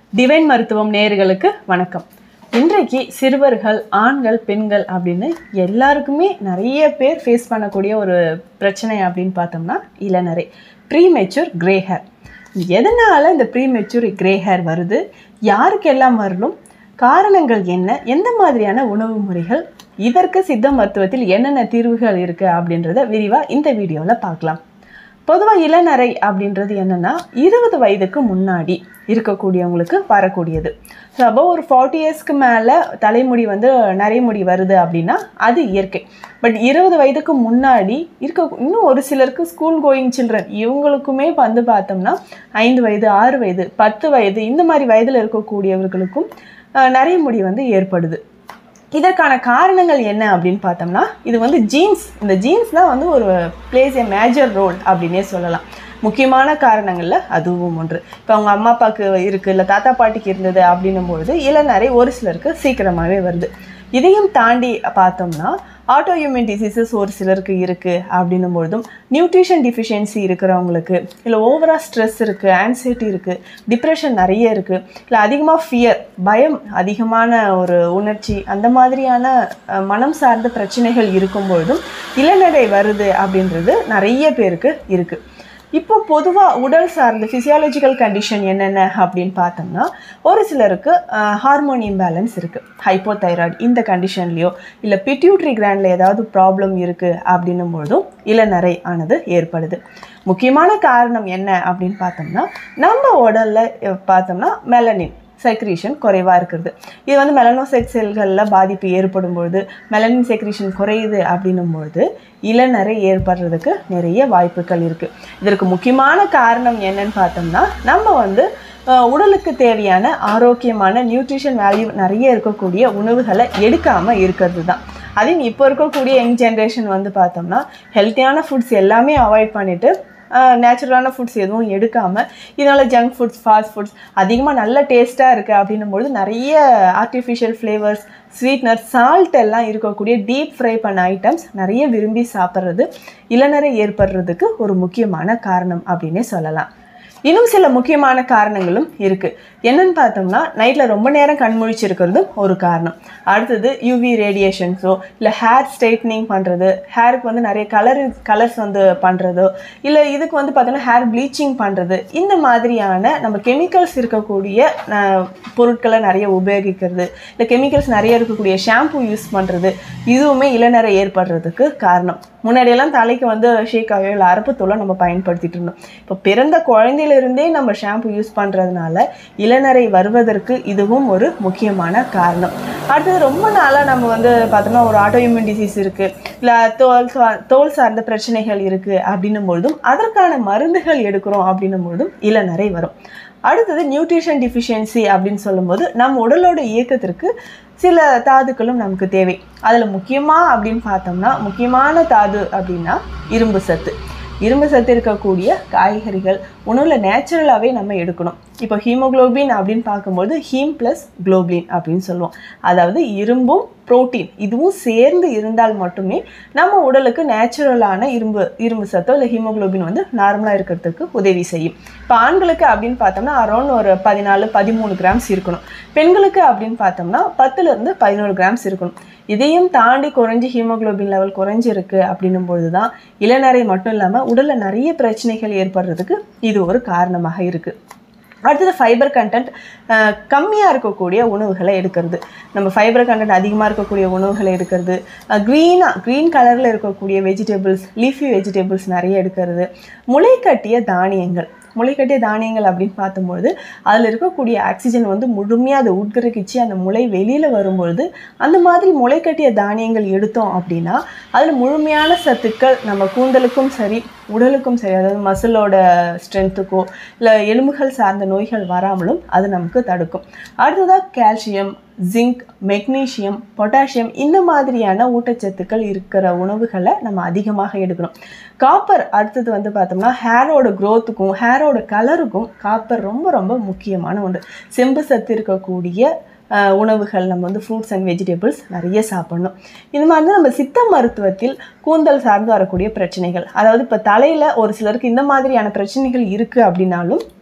divine மருத்துவம் நேயர்களுக்கு வணக்கம் இன்றைக்கு சிறுவர்கள் ஆண்கள் பெண்கள் அப்படின்னு எல்லாருக்குமே நிறைய பேர் ஃபேஸ் பண்ணக்கூடிய ஒரு பிரச்சனை அப்படின்னு பார்த்தோம்னா இளநரை ப்ரீமெச்சூர் கிரே ஹேர் எதனால் இந்த ப்ரீமெச்சூர் கிரே ஹேர் வருது யாருக்கெல்லாம் வரணும் காரணங்கள் என்ன எந்த மாதிரியான உணவு முறைகள் இதற்கு சித்த மருத்துவத்தில் என்னென்ன தீர்வுகள் இருக்குது அப்படின்றத விரிவாக இந்த வீடியோவில் பார்க்கலாம் பொதுவாக இளநரை அப்படின்றது என்னென்னா இருபது வயதுக்கு முன்னாடி இருக்கக்கூடியவங்களுக்கு வரக்கூடியது ஸோ அப்போ ஒரு ஃபார்ட்டி இயர்ஸ்க்கு மேலே தலைமுடி வந்து நரைமுடி வருது அப்படின்னா அது இயற்கை பட் இருபது வயதுக்கு முன்னாடி இருக்க இன்னும் ஒரு சிலருக்கு ஸ்கூல் கோயிங் சில்ட்ரன் இவங்களுக்குமே வந்து பார்த்தோம்னா ஐந்து வயது ஆறு வயது பத்து வயது இந்த மாதிரி வயதில் இருக்கக்கூடியவர்களுக்கும் அஹ், நரைமுடி வந்து ஏற்படுது இதற்கான காரணங்கள் என்ன அப்படின்னு பார்த்தோம்னா இது வந்து ஜீன்ஸ் இந்த ஜீன்ஸ் தான் வந்து ஒரு பிளேஸ் ஏ மேஜர் ரோல் அப்படின்னே சொல்லலாம் முக்கியமான காரணங்களில் அதுவும் ஒன்று இப்போ அவங்க அம்மா அப்பாவுக்கு இருக்குது இல்லை தாத்தா பாட்டிக்கு இருந்தது அப்படின்னும் பொழுது இளநரை ஒரு சிலருக்கு சீக்கிரமாகவே வருது இதையும் தாண்டி பார்த்தோம்னா ஆட்டோ இம்யூன் டிசீசஸ் ஒரு சிலருக்கு இருக்குது அப்படின்னும் பொழுதும் நியூட்ரிஷன் டிஃபிஷியன்சி இருக்கிறவங்களுக்கு இல்லை ஓவராக ஸ்ட்ரெஸ் இருக்குது ஆன்சைட்டி இருக்குது டிப்ரெஷன் நிறைய இருக்குது இல்லை அதிகமாக ஃபியர் பயம் அதிகமான ஒரு உணர்ச்சி அந்த மாதிரியான அஹ், மனம் சார்ந்த பிரச்சனைகள் இருக்கும் பொழுதும் இளநடை வருது அப்படின்றது நிறைய பேருக்கு இருக்குது இப்போ பொதுவாக உடல் சார்ந்த ஃபிசியாலஜிக்கல் கண்டிஷன் என்னென்ன அப்படின்னு பார்த்தோம்னா ஒரு சிலருக்கு ஹார்மோன் இம்பேலன்ஸ் இருக்குது ஹைப்போதைராய்டு இந்த கண்டிஷன்லேயோ இல்லை பிட்யூட்ரி கிராண்டில் ஏதாவது ப்ராப்ளம் இருக்குது அப்படின்னும் பொழுதும் இளநரை ஆனது ஏற்படுது முக்கியமான காரணம் என்ன அப்படின்னு பார்த்தோம்னா நம்ம உடலில் பார்த்தோம்னா மெலனின் செக்ரீஷன் குறைவாக இருக்கிறது இது வந்து மெலனோசைட் செல்களில் பாதிப்பு ஏற்படும் பொழுது மெலனின் செக்ரீஷன் குறையுது அப்படின்னும் பொழுது இளநரை ஏற்படுறதுக்கு நிறைய வாய்ப்புகள் இருக்குது இதற்கு முக்கியமான காரணம் என்னன்னு பார்த்தோம்னா நம்ம வந்து அஹ், உடலுக்கு தேவையான ஆரோக்கியமான நியூட்ரிஷன் வேல்யூ நிறைய இருக்கக்கூடிய உணவுகளை எடுக்காமல் இருக்கிறது தான் அதையும் இப்போ இருக்கக்கூடிய யங் ஜென்ரேஷன் வந்து பார்த்தோம்னா ஹெல்த்தியான ஃபுட்ஸ் எல்லாமே அவாய்ட் பண்ணிவிட்டு நேச்சுரலான ஃபுட்ஸ் எதுவும் எடுக்காமல் இதனால் ஜங்க் ஃபுட்ஸ் ஃபாஸ்ட் ஃபுட்ஸ் அதிகமாக நல்ல டேஸ்ட்டாக இருக்குது அப்படின்னும்பொழுது நிறைய ஆர்டிஃபிஷியல் ஃப்ளேவர்ஸ் ஸ்வீட்னர் சால்ட் எல்லாம் இருக்கக்கூடிய டீப் ஃப்ரை பண்ண ஐட்டம்ஸ் நிறைய விரும்பி சாப்பிட்றது இளநரை ஏற்படுறதுக்கு ஒரு முக்கியமான காரணம் அப்படின்னே சொல்லலாம் இன்னும் சில முக்கியமான காரணங்களும் இருக்குது என்னன்னு பார்த்தோம்னா நைட்டில் ரொம்ப நேரம் கண் முழிச்சிருக்கிறதும் ஒரு காரணம் அடுத்தது யூவி ரேடியேஷன்ஸோ இல்லை ஹேர் ஸ்ட்ரைட்னிங் பண்ணுறது ஹேருக்கு வந்து நிறைய கலர் கலர்ஸ் வந்து பண்ணுறதோ இல்லை இதுக்கு வந்து பார்த்தோம்னா ஹேர் ப்ளீச்சிங் பண்ணுறது இந்த மாதிரியான நம்ம கெமிக்கல்ஸ் இருக்கக்கூடிய அஹ், பொருட்களை நிறைய உபயோகிக்கிறது இல்லை கெமிக்கல்ஸ் நிறைய இருக்கக்கூடிய ஷாம்பு யூஸ் பண்ணுறது இதுவுமே இளநரை ஏற்படுறதுக்கு காரணம் முன்னாடியெல்லாம் தலைக்கு வந்து ஷேக்காயோ இல்லை அரப்புத்தூளோ நம்ம பயன்படுத்திட்டு இருந்தோம் இப்போ பிறந்த குழந்தையிலிருந்தே நம்ம ஷாம்பு யூஸ் பண்ணுறதுனால இளநரை வருவதற்கு இதுவும் ஒரு முக்கியமான காரணம் அடுத்தது ரொம்ப நாளாக நம்ம வந்து பார்த்தோம்னா ஒரு ஆட்டோ இம்யூன் டிசீஸ் இருக்குது இல்லை தோல் சா- தோல் சார்ந்த பிரச்சனைகள் இருக்குது அப்படின்னும் பொழுதும் அதற்கான மருந்துகள் எடுக்கிறோம் அப்படின்னும் பொழுதும் இளநரை வரும் அடுத்தது நியூட்ரிஷன் டிஃபிஷியன்சி அப்படின்னு சொல்லும்போது நம்ம உடலோட இயக்கத்திற்கு சில தாதுக்களும் நமக்கு தேவை அதில் முக்கியமாக அப்படின்னு பார்த்தோம்னா முக்கியமான தாது அப்படின்னா இரும்பு சத்து இரும்பு சத்து இருக்கக்கூடிய காய்கறிகள் உணவில் நேச்சுரலாகவே நம்ம எடுக்கணும் இப்போ ஹீமோகுளோபின் அப்படின்னு பார்க்கும்போது ஹீம் ப்ளஸ் குளோபின் அப்படின்னு சொல்லுவோம் அதாவது இரும்பும் புரோட்டீன் இதுவும் சேர்ந்து இருந்தால் மட்டுமே நம்ம உடலுக்கு நேச்சுரலான இரும்பு இரும்பு சத்தோ இல்லை ஹீமோகுளோபின் வந்து நார்மலாக இருக்கிறதுக்கு உதவி செய்யும் இப்போ ஆண்களுக்கு அப்படின்னு பார்த்தோம்னா அரௌண்ட் ஒரு பதினாலு பதிமூணு கிராம்ஸ் இருக்கணும் பெண்களுக்கு அப்படின்னு பார்த்தோம்னா பத்துலேருந்து பதினோரு கிராம்ஸ் இருக்கணும் இதையும் தாண்டி குறைஞ்சி ஹீமோகுளோபின் லெவல் குறைஞ்சிருக்கு அப்படின்னும் பொழுது தான் இளநரை மட்டும் இல்லாமல் உடலில் நிறைய பிரச்சனைகள் ஏற்படுறதுக்கு இது ஒரு காரணமாக இருக்குது அடுத்தது ஃபைபர் கண்டென்ட் கம்மியாக இருக்கக்கூடிய உணவுகளை எடுக்கிறது நம்ம ஃபைபர் கண்டென்ட் அதிகமாக இருக்கக்கூடிய உணவுகளை எடுக்கிறது க்ரீனாக க்ரீன் கலரில் இருக்கக்கூடிய வெஜிடபிள்ஸ் லீஃபி வெஜிடபிள்ஸ் நிறைய எடுக்கிறது முளைக்கட்டிய தானியங்கள் முளைக்கட்டிய தானியங்கள் அப்படின்னு பார்க்கும்பொழுது அதில் இருக்கக்கூடிய ஆக்சிஜன் வந்து முழுமையாக அதை உட்கிரகிச்சு அந்த முளை வெளியில் வரும்பொழுது அந்த மாதிரி முளைக்கட்டிய தானியங்கள் எடுத்தோம் அப்படின்னா அதில் முழுமையான சத்துக்கள் நம்ம கூந்தலுக்கும் சரி உடலுக்கும் சரி அதாவது மசிலோட ஸ்ட்ரென்த்துக்கோ இல்லை எலும்புகள் சார்ந்த நோய்கள் வராமலும் அது நமக்கு தடுக்கும் அடுத்ததாக கால்சியம் ஜிங்க் மெக்னீஷியம் பொட்டாசியம் இந்த மாதிரியான ஊட்டச்சத்துக்கள் இருக்கிற உணவுகளை நம்ம அதிகமாக எடுக்கணும் காப்பர் அடுத்தது வந்து பார்த்தோம்னா ஹேரோட க்ரோத்துக்கும் ஹேரோட கலருக்கும் காப்பர் ரொம்ப ரொம்ப முக்கியமான ஒன்று செம்பு சத்து இருக்கக்கூடிய அஹ், உணவுகள் நம்ம வந்து ஃப்ரூட்ஸ் அண்ட் வெஜிடபிள்ஸ் நிறைய சாப்பிடணும் இது மாதிரி தான் நம்ம சித்த மருத்துவத்தில் கூந்தல் சார்ந்து வரக்கூடிய பிரச்சனைகள் அதாவது இப்போ தலையில் ஒரு சிலருக்கு இந்த மாதிரியான பிரச்சனைகள் இருக்குது அப்படின்னாலும்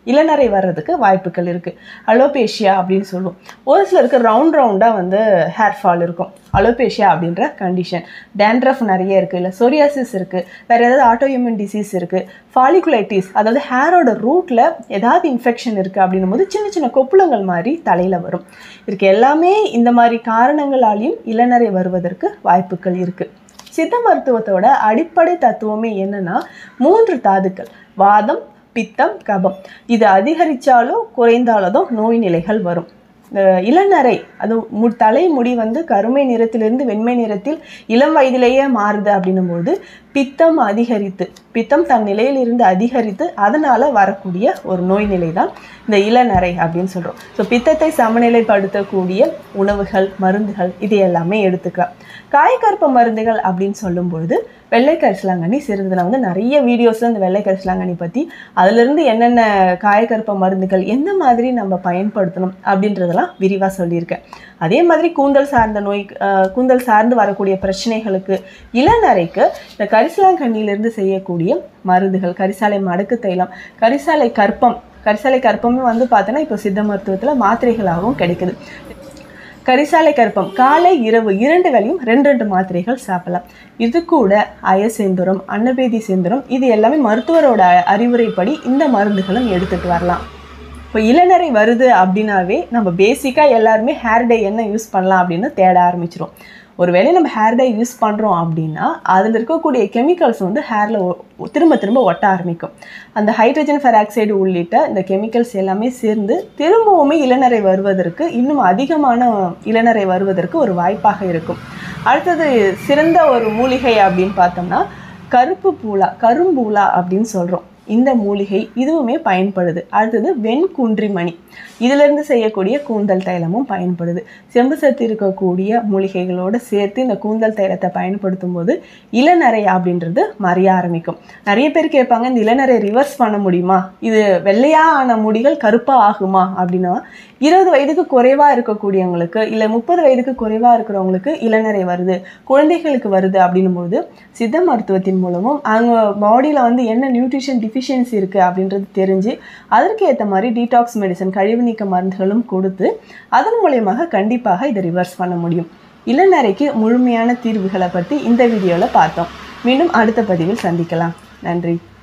இளநரை வர்றதுக்கு வாய்ப்புகள் இருக்குது அலோபேஷியா அப்படின்னு சொல்லுவோம் ஒரு சிலருக்கு ரவுண்ட் ரவுண்டாக வந்து ஹேர் ஃபால் இருக்கும் அலோபேஷியா அப்படின்ற கண்டிஷன் டேண்ட்ரஃப் நிறைய இருக்குது இல்லை சொரியாசிஸ் இருக்குது வேறு ஏதாவது ஆட்டோஇம்யூன் டிசீஸ் இருக்குது ஃபாலிகுலைட்டிஸ் அதாவது ஹேரோட ரூட்டில் ஏதாவது இன்ஃபெக்ஷன் இருக்குது அப்படின்னும் போது சின்ன சின்ன கொப்புளங்கள் மாதிரி தலையில் வரும் இதுக்கு எல்லாமே இந்த மாதிரி காரணங்களாலையும் இளநரை வருவதற்கு வாய்ப்புகள் இருக்குது சித்த மருத்துவத்தோட அடிப்படை தத்துவமே என்னன்னா மூன்று தாதுக்கள் வாதம் பித்தம் கபம் இது அதிகரித்தாலோ குறைந்தாலோ தான் நோய் நிலைகள் வரும் இந்த இளநரை அது மு தலைமுடி வந்து கருமை நிறத்திலிருந்து வெண்மை நிறத்தில் இளம் வயதிலேயே மாறுது அப்படின்னும்போது பித்தம் அதிகரித்து பித்தம் தன் நிலையிலிருந்து அதிகரித்து அதனால் வரக்கூடிய ஒரு நோய் நிலை தான் இந்த இளநரை அப்படின்னு சொல்கிறோம் ஸோ பித்தத்தை சமநிலைப்படுத்தக்கூடிய உணவுகள் மருந்துகள் இது எல்லாமே எடுத்துக்கலாம் காயக்கற்ப மருந்துகள் அப்படின்னு சொல்லும்பொழுது வெள்ளை கரிசலாங்கண்ணி சிறிது நான் வந்து நிறைய வீடியோஸில் இந்த வெள்ளை கரிசலாங்கண்ணி பற்றி அதிலிருந்து என்னென்ன காயக்கற்ப மருந்துகள் எந்த மாதிரி நம்ம பயன்படுத்தணும் அப்படின்றதெல்லாம் விரிவாக சொல்லியிருக்கேன் அதே மாதிரி கூந்தல் சார்ந்த நோய் அஹ், கூந்தல் சார்ந்து வரக்கூடிய பிரச்சனைகளுக்கு இளநரைக்கு இந்த கரிசலாங்கண்ணியிலிருந்து செய்யக்கூடிய மருந்துகள் கரிசாலை மடக்கு தைலம் கரிசாலை கற்பம் கரிசாலை கற்பமே வந்து பார்த்தோன்னா இப்போ சித்த மருத்துவத்தில் மாத்திரைகளாகவும் கிடைக்குது கரிசாலை கற்பம் காலை இரவு இரண்டு வேளையும் ரெண்டு ரெண்டு மாத்திரைகள் சாப்பிடலாம் இது கூட அயசேந்துரம் அன்னபேதி சேந்துரம் இது எல்லாமே மருத்துவரோட அறிவுரைப்படி இந்த மருந்துகளும் எடுத்துட்டு வரலாம் இப்போ இளநரை வருது அப்படின்னாவே நம்ம பேசிக்காக எல்லாருமே ஹேர் டை என்ன யூஸ் பண்ணலாம் அப்படின்னு தேட ஆரம்பிச்சிரும் ஒருவேளை நம்ம ஹேர் டை யூஸ் பண்ணுறோம் அப்படின்னா அதில் இருக்கக்கூடிய கெமிக்கல்ஸ் வந்து ஹேரில் திரும்ப திரும்ப ஒட்ட ஆரம்பிக்கும் அந்த ஹைட்ரஜன் பெராக்சைடு உள்ளிட்ட இந்த கெமிக்கல்ஸ் எல்லாமே சேர்ந்து திரும்பவுமே இளநரை வருவதற்கு இன்னும் அதிகமான இளநரை வருவதற்கு ஒரு வாய்ப்பாக இருக்கும் அடுத்தது சிறந்த ஒரு மூலிகை அப்படின்னு பார்த்தோம்னா கருப்பு பூலா கரும்பூலா அப்படின்னு சொல்கிறோம் இந்த மூலிகை இதுவுமே பயன்படுது அடுத்தது வெண்குன்றிமணி இதிலிருந்து செய்யக்கூடிய கூந்தல் தைலமும் பயன்படுது செம்பு சத்து இருக்கக்கூடிய மூலிகைகளோடு சேர்த்து இந்த கூந்தல் தைலத்தை பயன்படுத்தும் போது இளநரை அப்படின்றது மறைய ஆரம்பிக்கும் நிறைய பேர் கேட்பாங்க இந்த இளநரை ரிவர்ஸ் பண்ண முடியுமா இது வெள்ளையா ஆன முடிகள் கருப்பாக ஆகுமா அப்படின்னா இருபது வயதுக்கு குறைவாக இருக்கக்கூடியவங்களுக்கு இல்லை முப்பது வயதுக்கு குறைவாக இருக்கிறவங்களுக்கு இளநரை வருது குழந்தைகளுக்கு வருது அப்படின்னும்போது சித்த மருத்துவத்தின் மூலமும் அவங்க பாடியில் வந்து என்ன நியூட்ரிஷன் டிஃபிஷியன்சி இருக்குது அப்படின்றது தெரிஞ்சு அதற்கு ஏற்ற மாதிரி டீடாக்ஸ் மெடிசன் கழிவு நீக்க மருந்துகளும் கொடுத்து அதன் மூலியமாக கண்டிப்பாக இதை ரிவர்ஸ் பண்ண முடியும் இளநரைக்கு முழுமையான தீர்வுகளை பற்றி இந்த வீடியோவில் பார்த்தோம் மீண்டும் அடுத்த பதிவில் சந்திக்கலாம் நன்றி